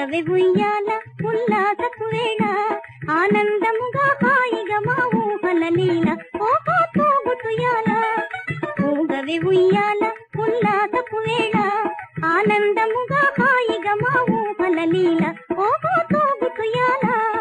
ఊగవే ఉయ్యాల ఉల్లాసపు వేళ ఆనందముగా హాయిగా మా ఊహల లీల ఓహో తూగుతుయాల ఊగవే ఉయ్యాల ఉల్లాసపు వేళ ఆనందముగా హాయిగా మా ఊహల లీల ఓహో తూగుతుయాల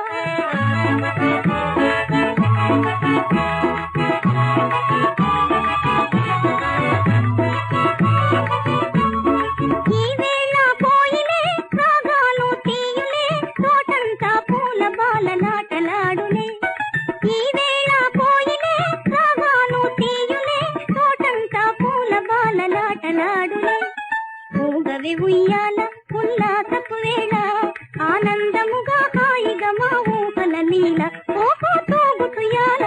ఈ వేళ పోయిలే రాగాలు తీయులే తోటంతా పూల బాలలాటలాడులే ఈ వేళ పోయిలే రాగాలు తీయులే తోటంతా పూల బాలలాటలాడులే ఊగవి ఉయ్యాల ఉల్లాసపు వేళ ఆనందముగా హాయిగా మా ఊహల లీల ఓహో తోగుతుయాల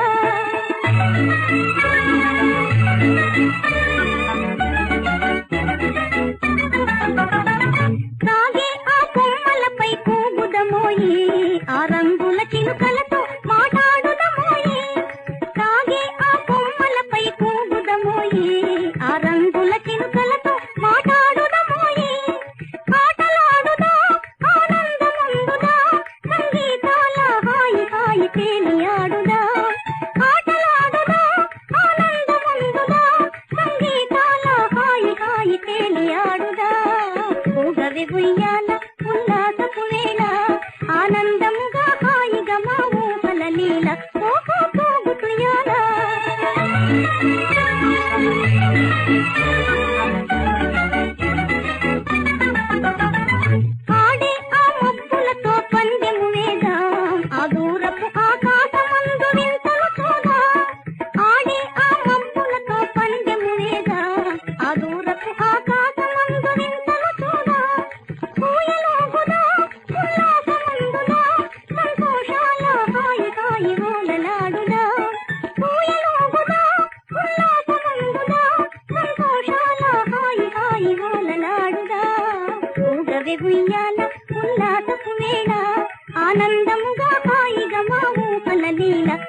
సాగే ఆ కొమ్మలపై కూగుదమోయి ఆ రంగుల చిలుకలతో మాట్లాడుదమోయి సాగే ఆ కొమ్మలపై కూగుదమోయి ఆ రంగుల చిలుకలతో మాట్లాడుదమోయి ఆటలాడుదా ఆనందముందుదా సంగీతాల హాయి హాయి తేలియాడుదా ఆటలాడుదా ఆనందముందుదా సంగీతాల హాయి హాయి తేలియాడుదా ఊగవి ఉయ్యాల ఉల్లాసపు వేళ ఆనందముగా హాయిగా మా ఊహల లీల ఓహో పోగుతుయాల ఆడే ఆ మబ్బులతో పందెము వేదాం ఆ దూరపు ఆకాశమందు వింతలు చూద్దాం ఆడే ఆ మబ్బులతో పందెము వేదాం ఆ దూరపు ఆకాశమందు వింతలు చూద్దాం ఊయలోగుదా ఉల్లాసమందుదా సంతోషాల హాయి హాయి ఊలలాడుదా ఊయలోగుదా ఉల్లాసమందుదా సంతోషాల హాయి హాయి ఊలలాడుదా ఊగవే ఉయ్యాల ఉల్లాసపు వేళ ఆనందముగా హాయిగా మా ఊహల లీల